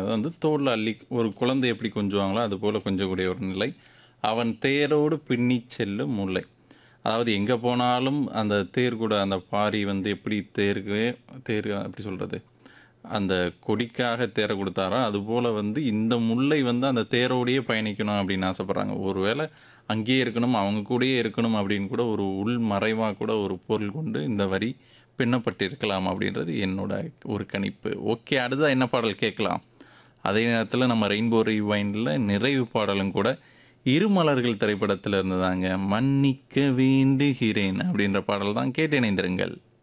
அப்படிங்கிறது வந்து தோல்ல அள்ளி ஒரு குழந்தை எப்படி கொஞ்சுவாங்களோ அது போல கொஞ்சக்கூடிய ஒரு நிலை அவன் தேரோடு பின்னி செல்லும் முல்லை அதாவது எங்கே போனாலும் அந்த தேர் கூட அந்த பாரி வந்து எப்படி தேருக்கு தேர் எப்படி சொல்கிறது அந்த கொடிக்காக தேரை கொடுத்தாரோ அதுபோல் வந்து இந்த முல்லை வந்து அந்த தேரோடையே பயணிக்கணும் அப்படின்னு ஆசைப்பட்றாங்க ஒருவேளை அங்கேயே இருக்கணும் அவங்க கூடயே இருக்கணும் அப்படின்னு கூட ஒரு உள் மறைவாக கூட ஒரு பொருள் கொண்டு இந்த வரி பின்னப்பட்டிருக்கலாம் அப்படின்றது என்னோட ஒரு கணிப்பு ஓகே அடுத்தா என்ன பாடல் கேட்கலாம் அதே நேரத்தில் நம்ம ரெயின்போ ரிவைண்டில் நிறைவு பாடலும் கூட இருமலர்கள் திரைப்படத்தில் இருந்ததாங்க மன்னிக்க வேண்டுகிறேன் அப்படின்ற பாடல் தான் கேட்டு இணைந்திருங்கள்